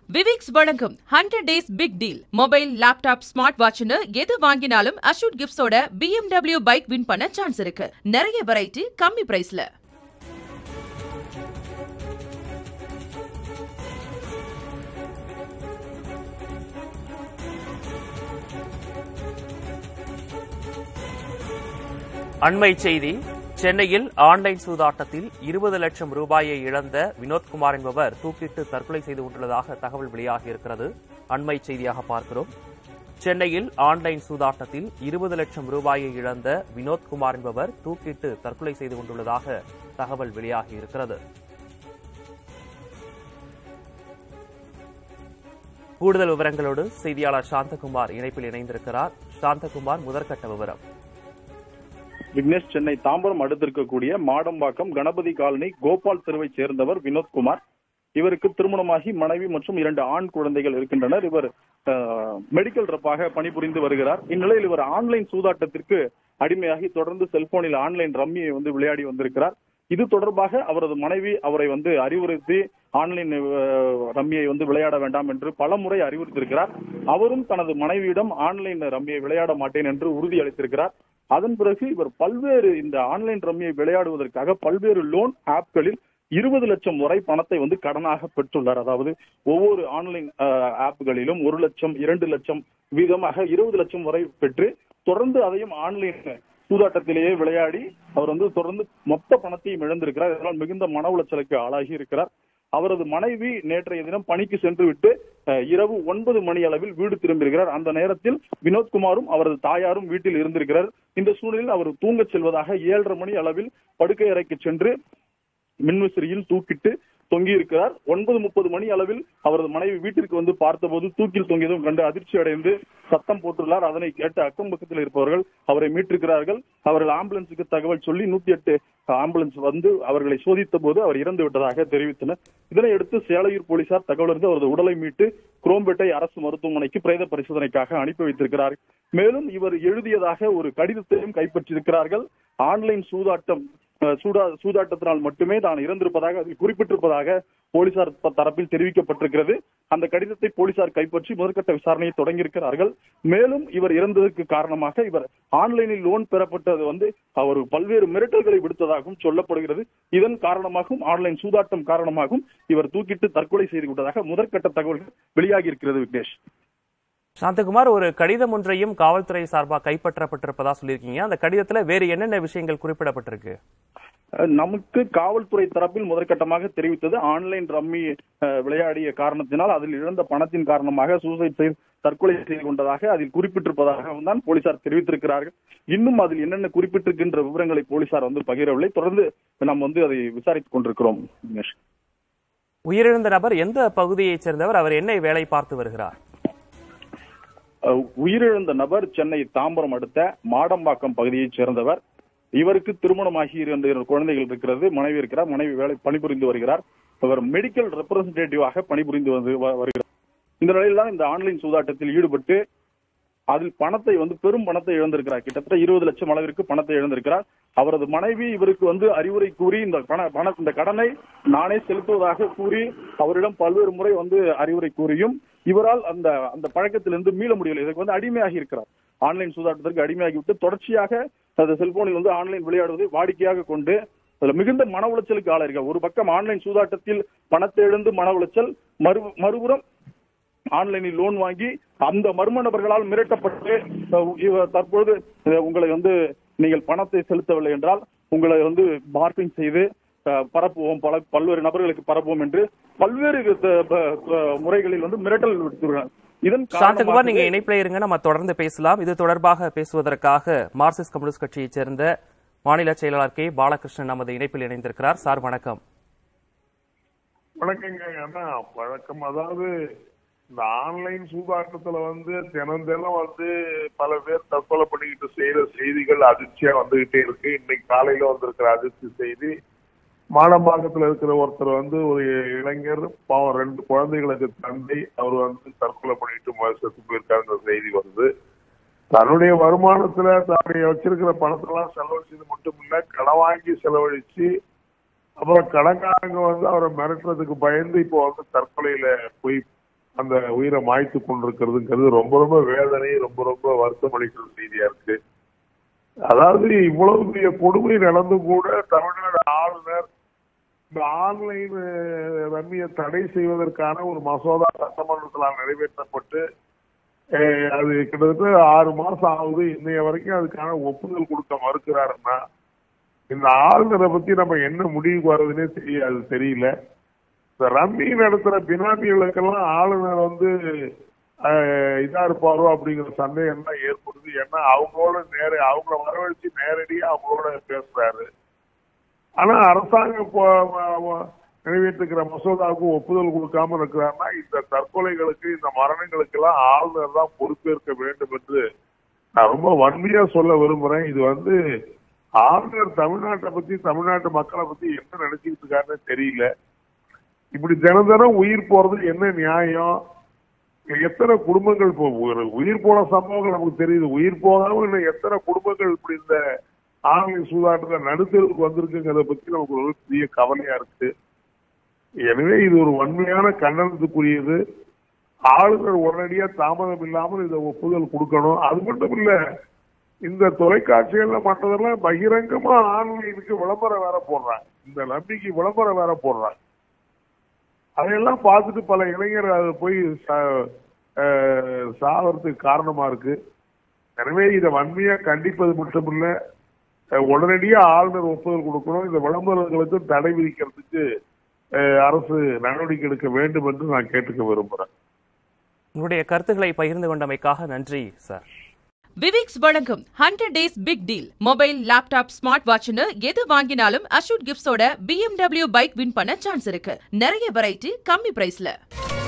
விவிக்ஸ் வழங்கும் hundred days big deal mobile laptop smart வாட்ச்னு எது வாங்கினாலும் அஷூட் கிஃப்ட்ஸோட BMW பைக் வின் பண்ண சான்ஸ் இருக்கு நிறைய வெரைட்டி கம்மி பிரைஸ்ல அண்மை செய்தி சென்னையில் ஆன்லைன் சூதாட்டத்தில் இருபது லட்சம் ரூபாயை இழந்த வினோத்குமார் என்பவர் தூக்கிட்டு தற்கொலை செய்து கொண்டுள்ளதாக தகவல் வெளியாகியிருக்கிறது அண்மை செய்தியாக பார்க்கிறோம் சென்னையில் ஆன்லைன் சூதாட்டத்தில் இருபது லட்சம் ரூபாயை இழந்த வினோத்குமார் என்பவர் தூக்கிட்டு தற்கொலை செய்து கொண்டுள்ளதாக தகவல் வெளியாகியிருக்கிறது கூடுதல் விவரங்களோடு செய்தியாளர் சாந்தகுமார் இணைப்பில் இணைந்திருக்கிறார் சாந்தகுமார் முதற்கட்ட விவரம் விக்னேஷ் சென்னை தாம்பரம் அடுத்திருக்கக்கூடிய மாடம்பாக்கம் கணபதி காலனி கோபால் தெருவைச் சேர்ந்தவர் வினோத்குமார் இவருக்கு திருமணமாகி மனைவி மற்றும் இரண்டு ஆண் குழந்தைகள் இருக்கின்றனர் இவர் அஹ், மெடிக்கல் ரப்பாக பணிபுரிந்து வருகிறார் இந்நிலையில் இவர் ஆன்லைன் சூதாட்டத்திற்கு அடிமையாகி தொடர்ந்து செல்போனில் ஆன்லைன் ரம்மியை வந்து விளையாடி வந்திருக்கிறார் இது தொடர்பாக அவரது மனைவி அவரை வந்து அறிவுறுத்தி ஆன்லைன் அஹ், ரம்மியை வந்து விளையாட வேண்டாம் என்று பலமுறை அறிவுறுத்தியிருக்கிறார் அவரும் தனது மனைவியிடம் ஆன்லைன் ரம்மியை விளையாட மாட்டேன் என்று உறுதி அளித்திருக்கிறார் அதன் பிறகு இவர் பல்வேறு இந்த ஆன்லைன் ரம்மியை விளையாடுவதற்காக பல்வேறு லோன் ஆப்களில் இருபது லட்சம் வரை பணத்தை வந்து கடனாக பெற்றுள்ளார் அதாவது ஒவ்வொரு ஆன்லைன் ஆப்களிலும் ஒரு லட்சம் இரண்டு லட்சம் வீதமாக இருபது லட்சம் வரை பெற்று தொடர்ந்து அதையும் ஆன்லைன் சூதாட்டத்திலேயே விளையாடி அவர் வந்து தொடர்ந்து மொத்த பணத்தையும் இழந்திருக்கிறார் இதனால் மிகுந்த மன உளைச்சலுக்கு ஆளாகி இருக்கிறார் அவரது மனைவி நேற்றைய தினம் பணிக்கு சென்று விட்டு அஹ், இரவு ஒன்பது மணி அளவில் வீடு திரும்பியிருக்கிறார் அந்த நேரத்தில் வினோத்குமாரும் அவரது தாயாரும் வீட்டில் இருந்திருக்கிறார் இந்த சூழலில் அவர் தூங்கச் செல்வதாக ஏழரை மணி அளவில் படுக்கை அறைக்கு சென்று மின்விசிறியில் தூக்கிட்டு தொங்கி இருக்கிறார் ஒன்பது முப்பது மணி அளவில் அவரது மனைவி வீட்டிற்கு வந்து பார்த்தபோது தூக்கில் தொங்கியதும் கண்டு அதிர்ச்சி அடைந்து சத்தம் போட்டுள்ளார் அதனை கேட்ட அக்கம் பக்கத்தில் இருப்பவர்கள் அவரை மீட்டிருக்கிறார்கள் அவர்கள் ஆம்புலன்ஸுக்கு தகவல் சொல்லி நூத்தி எட்டு ஆம்புலன்ஸ் வந்து அவர்களை சோதித்த போது அவர் இறந்து விட்டதாக தெரிவித்தனர் இதனையடுத்து சேலையூர் போலீசார் தகவல் அறிந்து அவரது உடலை மீட்டு குரோம்பேட்டை அரசு மருத்துவமனைக்கு பிரேத பரிசோதனைக்காக அனுப்பி வைத்திருக்கிறார் மேலும் இவர் எழுதியதாக ஒரு கடிதத்தையும் கைப்பற்றியிருக்கிறார்கள் ஆன்லைன் சூதாட்டம் அஹ், சூடா சூதாட்டத்தினால் மட்டுமே தான் இறந்திருப்பதாக அதில் குறிப்பிட்டிருப்பதாக போலீசார் த- தரப்பில் தெரிவிக்கப்பட்டிருக்கிறது அந்த கடிதத்தை போலீசார் கைப்பற்றி முதற்கட்ட விசாரணையை தொடங்கியிருக்கிறார்கள் மேலும் இவர் இறந்ததற்கு காரணமாக இவர் ஆன்லைனில் லோன் பெறப்பட்டது வந்து அவர் பல்வேறு மிரட்டல்களை விடுத்ததாகவும் சொல்லப்படுகிறது இதன் காரணமாகவும் ஆன்லைன் சூதாட்டம் காரணமாகவும் இவர் தூக்கிட்டு தற்கொலை செய்து கொண்டதாக முதற்கட்ட தகவல்கள் வெளியாகி இருக்கிறது விக்னேஷ் சாந்தகுமார் ஒரு கடிதம் ஒன்றையும் காவல்துறை சார்பாக கைப்பற்றப்பட்டிருப்பதா சொல்லியிருக்கீங்க அந்த கடிதத்துல வேறு என்னென்ன விஷயங்கள் குறிப்பிடப்பட்டிருக்கு அஹ் நமக்கு காவல்துறை தரப்பில் முதற்கட்டமாக தெரிவித்தது ஆன்லைன் ரம்மி அஹ், விளையாடிய காரணத்தினால் அதில் இழந்த பணத்தின் காரணமாக சூசைட் செய்து தற்கொலை செய்து கொண்டதாக அதில் குறிப்பிட்டிருப்பதாகவும் தான் போலீசார் தெரிவித்திருக்கிறார்கள் இன்னும் அதில் என்னென்ன குறிப்பிட்டிருக்கின்ற விவரங்களை போலீசார் வந்து பகிரவில்லை தொடர்ந்து நாம் வந்து அதை விசாரித்துக் கொண்டிருக்கிறோம் தினேஷ். உயிரிழந்த நபர் எந்த பகுதியைச் சேர்ந்தவர் அவர் என்ன வேலை பார்த்து வருகிறார் அஹ், உயிரிழந்த நபர் சென்னை தாம்பரம் அடுத்த மாடம்பாக்கம் பகுதியைச் சேர்ந்தவர் இவருக்கு திருமணமாகி இரண்டு குழந்தைகள் இருக்கிறது மனைவி இருக்கிறார் மனைவி வேலை பணிபுரிந்து வருகிறார் இவர் மெடிக்கல் ரெப்ரசன்டேட்டிவாக பணிபுரிந்து வந்து வ- வருகிறார் இந்த நிலையில் தான் இந்த ஆன்லைன் சூதாட்டத்தில் ஈடுபட்டு அதில் பணத்தை வந்து பெரும் பணத்தை இழந்திருக்கிறார் கிட்டத்தட்ட இருபது லட்சம் அளவிற்கு பணத்தை இழந்திருக்கிறார் அவரது மனைவி இவருக்கு வந்து அறிவுரை கூறி இந்த பண பண இந்த கடனை நானே செலுத்துவதாக கூறி அவரிடம் பல்வேறு முறை வந்து அறிவுரை கூறியும் இவரால் அந்த அந்த பழக்கத்திலிருந்து மீள முடியவில்லை இதற்கு வந்து அடிமையாகி இருக்கிறார் ஆன்லைன் சூதாட்டத்திற்கு அடிமையாகி விட்டு தொடர்ச்சியாக அந்த செல்போனில் வந்து ஆன்லைன் விளையாடுவதை வாடிக்கையாக கொண்டு அதுல மிகுந்த மன உளைச்சலுக்கு ஆளாயிருக்கார் ஒரு பக்கம் ஆன்லைன் சூதாட்டத்தில் பணத்தை இழந்து மன உளைச்சல் மறு மறுபுறம் ஆன்லைனில் லோன் வாங்கி அந்த மர்ம நபர்களால் மிரட்டப்பட்டு அஹ், இவர் தற்பொழுது அஹ், உங்களை வந்து நீங்கள் பணத்தை செலுத்தவில்லை என்றால் உங்களை வந்து பார்க்கிங் செய்து அஹ், பரப்புவோம் பல பல்வேறு நபர்களுக்கு பரப்புவோம் என்று பல்வேறு அஹ், ப- ப- முறைகளில் வந்து மிரட்டல் விடுத்துள்ளார் இதன் சாந்தகுமார் நீங்க காரணமாகவே- இணைப்பில் இருங்க நம்ம தொடர்ந்து பேசலாம் இது தொடர்பாக பேசுவதற்காக மார்க்சிஸ்ட் கம்யூனிஸ்ட் கட்சியைச் சேர்ந்த மாநில செயலாளர் கே பாலகிருஷ்ணன் நமது இணைப்பில் இணைந்திருக்கிறார் சார் வணக்கம் வணக்கங்க அதான் வழக்கம் அதாவது இந்த ஆன்லைன் சூதாட்டத்துல வந்து தினம் தினம் வந்து பல பேர் தற்கொலை பண்ணிக்கிட்டு செய்யற செய்திகள் அதிர்ச்சியா வந்துகிட்டே இருக்கு இன்னைக்கு காலையில வந்திருக்கிற அதிர்ச்சி செய்தி மாடம்பாக்கத்துல இருக்கிற ஒருத்தர் வந்து ஒரு இளைஞர் பாவம் ரெண்டு குழந்தைகளுக்கு தந்தை அவர் வந்து தற்கொலை பண்ணிட்டு முதல் செத்து போயிருக்காருன்ற செய்தி வருது தன்னுடைய வருமானத்துல தன்னுடைய வச்சிருக்கிற பணத்தெல்லாம் செலவழிச்சது மட்டும் இல்ல கடன் வாங்கி செலவழிச்சு அப்புறம் கடன்காரங்க வந்து அவரை மிரட்டுறதுக்கு பயந்து இப்போ வந்து தற்கொலையில போய் அந்த உயிரை மாய்த்து கொண்டிருக்கிறதுங்கிறது ரொம்ப ரொம்ப வேதனை ரொம்ப ரொம்ப வருத்தம் அளிக்கிற செய்தியா இருக்கு அதாவது இவ்வளவு பெரிய கொடுமை நடந்து கூட தமிழ்நாடு ஆளுநர் இந்த ஆன்லைன் ரம்மியை தடை செய்வதற்கான ஒரு மசோதா சட்டமன்றத்தில் நிறைவேற்றப்பட்டு அஹ், அது கிட்டத்தட்ட ஆறு மாசம் ஆகுது இன்னைய வரைக்கும் அதுக்கான ஒப்புதல் கொடுக்க மறுக்கிறாருன்னா இந்த ஆளுநரை பத்தி நம்ம என்ன முடிவுக்கு வர்றதுன்னே தெரியாது தெரியல இந்த ரம்மி நடத்துற பினாமிகளுக்கெல்லாம் ஆளுநர் வந்து அஹ், இதா இருப்பாரோ அப்படிங்கிற சந்தேகம் தான் ஏற்படுது ஏன்னா அவங்களோட நேர அவங்கள வரவழைச்சு நேரடியா அவங்களோட பேசுறாரு ஆனா அரசாங்கம் போ- வ- வ- நிறைவேற்றுகிற மசோதாவுக்கு ஒப்புதல் கொடுக்காம இருக்கிறாருன்னா இந்த தற்கொலைகளுக்கு இந்த மரணங்களுக்கு எல்லாம் ஆளுநர் தான் பொறுப்பேற்க வேண்டும் என்று நான் ரொம்ப வன்மையா சொல்ல விரும்புறேன் இது வந்து ஆளுநர் தமிழ்நாட்டை பத்தி தமிழ்நாட்டு மக்களை பத்தி என்ன நினைச்சுக்கிட்டு இருக்காருன்னு தெரியல இப்படி தினம் தினம் உயிர் போறது என்ன நியாயம் எத்தனை குடும்பங்கள் இப்போ ஒரு உயிர் போன சம்பவங்கள் நமக்கு தெரியுது உயிர் போகாம இன்னும் எத்தனை குடும்பங்கள் இப்படி இந்த ஆன்லைன் சூதாட்டத்தை நடுத்தருக்கு வந்திருக்குங்கிறத பத்தி நமக்கு ஒரு பெரிய கவலையா இருக்கு எனவே இது ஒரு வன்மையான கண்டனத்துக்குரியது ஆளுநர் உடனடியா தாமதம் இல்லாமல் இதை ஒப்புதல் கொடுக்கணும் அது மட்டும் இல்ல இந்த தொலைக்காட்சிகள்ல மற்றதெல்லாம் பகிரங்கமா ஆன்லைனுக்கு விளம்பரம் வேற போடுறாங்க இந்த நம்பிக்கை விளம்பரம் வேற போடுறாங்க அதையெல்லாம் பார்த்துட்டு பல இளைஞர் அதை போய் சா- அஹ் சாவறதுக்கு காரணமா இருக்கு எனவே இதை வன்மையா கண்டிப்பது மட்டுமில்ல அஹ் உடனடியா ஆளுநர் ஒப்புதல் கொடுக்கணும் இந்த விளம்பரங்களுக்கு தடை விதிக்கிறதுக்கு அஹ் அரசு நடவடிக்கை எடுக்க வேண்டும் என்று நான் கேட்டுக்க விரும்புறேன் உங்களுடைய கருத்துக்களை பகிர்ந்து கொண்டமைக்காக நன்றி சார் விவிக்ஸ் வழங்கும் hundred days big deal mobile laptop smart வாட்ச்னு எது வாங்கினாலும் அஷூட் கிஃப்ட்ஸோட BMW பைக் வின் பண்ண சான்ஸ் இருக்கு நிறைய வெரைட்டி கம்மி பிரைஸ்ல